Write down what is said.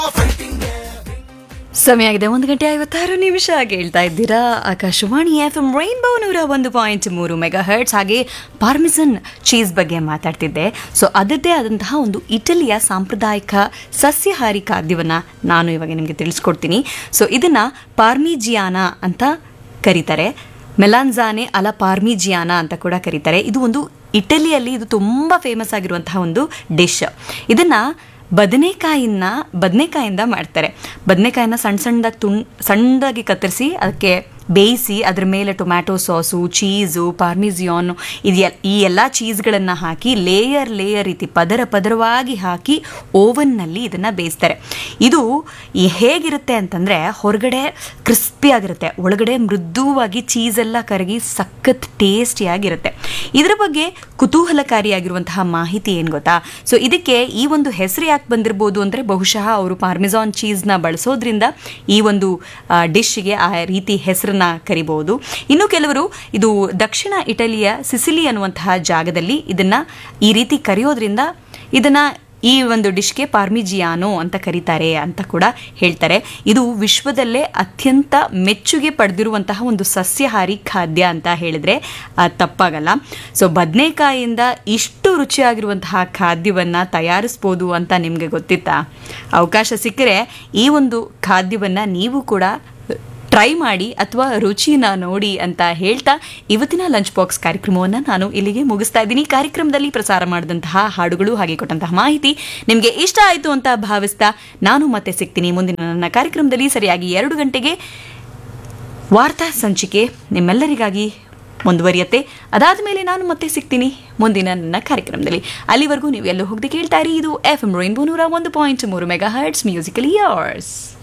ಸಮಯ ಆಗಿದೆ ಒಂದು ಗಂಟೆ ಐವತ್ತಾರು ನಿಮಿಷ ಕೇಳ್ತಾ ಇದ್ದೀರಾ ಆಕಾಶವಾಣಿ ಎಫ್ ಎಂ ರೈನ್ಬೋ ನೂರ ಒಂದು ಪಾಯಿಂಟ್ ಮೂರು ಮೆಗಾ ಹರ್ಟ್ಸ್ ಹಾಗೆ ಪಾರ್ಮಿಸನ್ ಚೀಸ್ ಬಗ್ಗೆ ಮಾತಾಡ್ತಿದ್ದೆ ಸೊ ಅದರದ್ದೇ ಆದಂತಹ ಒಂದು ಇಟಲಿಯ ಸಾಂಪ್ರದಾಯಿಕ ಸಸ್ಯಾಹಾರಿ ಖಾದ್ಯವನ್ನು ನಾನು ಇವಾಗ ನಿಮಗೆ ತಿಳಿಸ್ಕೊಡ್ತೀನಿ ಸೊ ಇದನ್ನು ಪಾರ್ಮಿಜಿಯಾನ ಅಂತ ಕರೀತಾರೆ ಮೆಲಾನ್ಜಾನೆ ಅಲ ಪಾರ್ಮಿಜಿಯಾನ ಅಂತ ಕೂಡ ಕರೀತಾರೆ ಇದು ಒಂದು ಇಟಲಿಯಲ್ಲಿ ಇದು ತುಂಬ ಫೇಮಸ್ ಆಗಿರುವಂತಹ ಒಂದು ಡಿಶ್ ಇದನ್ನು ಬದನೆಕಾಯಿನ ಬದನೆಕಾಯಿಂದ ಮಾಡ್ತಾರೆ ಬದನೆಕಾಯಿನ ಸಣ್ಣ ಸಣ್ಣದಾಗಿ ತುಣ್ ಸಣ್ಣದಾಗಿ ಕತ್ತರಿಸಿ ಅದಕ್ಕೆ ಬೇಯಿಸಿ ಅದ್ರ ಮೇಲೆ ಟೊಮ್ಯಾಟೊ ಸಾಸು ಚೀಸು ಪಾರ್ಮಿಸಿಯಾನ್ ಇದೆಲ್ಲ ಈ ಎಲ್ಲ ಚೀಸ್ಗಳನ್ನು ಹಾಕಿ ಲೇಯರ್ ಲೇಯರ್ ರೀತಿ ಪದರ ಪದರವಾಗಿ ಹಾಕಿ ಓವನ್ನಲ್ಲಿ ಇದನ್ನು ಬೇಯಿಸ್ತಾರೆ ಇದು ಈ ಹೇಗಿರುತ್ತೆ ಅಂತಂದರೆ ಹೊರಗಡೆ ಕ್ರಿಸ್ಪಿ ಆಗಿರುತ್ತೆ ಒಳಗಡೆ ಮೃದುವಾಗಿ ಚೀಸೆಲ್ಲ ಕರಗಿ ಸಖತ್ ಟೇಸ್ಟಿಯಾಗಿರುತ್ತೆ ಇದರ ಬಗ್ಗೆ ಕುತೂಹಲಕಾರಿಯಾಗಿರುವಂತಹ ಮಾಹಿತಿ ಏನು ಗೊತ್ತಾ ಸೊ ಇದಕ್ಕೆ ಈ ಒಂದು ಹೆಸರು ಯಾಕೆ ಬಂದಿರ್ಬೋದು ಅಂದರೆ ಬಹುಶಃ ಅವರು ಪಾರ್ಮಿಜಾನ್ ಚೀಸ್ನ ಬಳಸೋದ್ರಿಂದ ಈ ಒಂದು ಡಿಶ್ಗೆ ಆ ರೀತಿ ಹೆಸರನ್ನ ಕರಿಬಹುದು ಇನ್ನು ಕೆಲವರು ಇದು ದಕ್ಷಿಣ ಇಟಲಿಯ ಸಿಸಿಲಿ ಅನ್ನುವಂತಹ ಜಾಗದಲ್ಲಿ ಇದನ್ನ ಈ ರೀತಿ ಕರೆಯೋದ್ರಿಂದ ಇದನ್ನ ಈ ಒಂದು ಡಿಶ್ಗೆ ಪಾರ್ಮಿಜಿಯಾನೋ ಅಂತ ಕರೀತಾರೆ ಅಂತ ಕೂಡ ಹೇಳ್ತಾರೆ ಇದು ವಿಶ್ವದಲ್ಲೇ ಅತ್ಯಂತ ಮೆಚ್ಚುಗೆ ಪಡೆದಿರುವಂತಹ ಒಂದು ಸಸ್ಯಾಹಾರಿ ಖಾದ್ಯ ಅಂತ ಹೇಳಿದ್ರೆ ಆ, ತಪ್ಪಾಗಲ್ಲ ಸೊ ಬದನೆಕಾಯಿಯಿಂದ ಇಷ್ಟು ರುಚಿಯಾಗಿರುವಂತಹ ಖಾದ್ಯವನ್ನು ತಯಾರಿಸ್ಬೋದು ಅಂತ ನಿಮಗೆ ಗೊತ್ತಿತ್ತಾ ಅವಕಾಶ ಸಿಕ್ಕರೆ ಈ ಒಂದು ಖಾದ್ಯವನ್ನು ನೀವು ಕೂಡ ಟ್ರೈ ಮಾಡಿ ಅಥವಾ ರುಚಿನ ನೋಡಿ ಅಂತ ಹೇಳ್ತಾ ಇವತ್ತಿನ ಲಂಚ್ ಬಾಕ್ಸ್ ಕಾರ್ಯಕ್ರಮವನ್ನು ನಾನು ಇಲ್ಲಿಗೆ ಮುಗಿಸ್ತಾ ಇದ್ದೀನಿ ಕಾರ್ಯಕ್ರಮದಲ್ಲಿ ಪ್ರಸಾರ ಮಾಡಿದಂತಹ ಹಾಡುಗಳು ಹಾಗೆ ಕೊಟ್ಟಂತಹ ಮಾಹಿತಿ ನಿಮಗೆ ಇಷ್ಟ ಆಯಿತು ಅಂತ ಭಾವಿಸ್ತಾ ನಾನು ಮತ್ತೆ ಸಿಗ್ತೀನಿ ಮುಂದಿನ ನನ್ನ ಕಾರ್ಯಕ್ರಮದಲ್ಲಿ ಸರಿಯಾಗಿ ಎರಡು ಗಂಟೆಗೆ ವಾರ್ತಾ ಸಂಚಿಕೆ ನಿಮ್ಮೆಲ್ಲರಿಗಾಗಿ ಮುಂದುವರಿಯುತ್ತೆ ಅದಾದ ಮೇಲೆ ನಾನು ಮತ್ತೆ ಸಿಗ್ತೀನಿ ಮುಂದಿನ ನನ್ನ ಕಾರ್ಯಕ್ರಮದಲ್ಲಿ ಅಲ್ಲಿವರೆಗೂ ನೀವು ಎಲ್ಲೂ ಹೋಗದೆ ಕೇಳ್ತಾ ಇರಿ ಇದು ಎಫ್ ಎಂ ರೈನ್ಬೋ ನೂರ ಒಂದು ಪಾಯಿಂಟ್ ಮೂರು ಮೆಗಾ ಹರ್ಟ್ಸ್ ಮ್ಯೂಸಿಕಲ್ ಇಯರ್ಸ್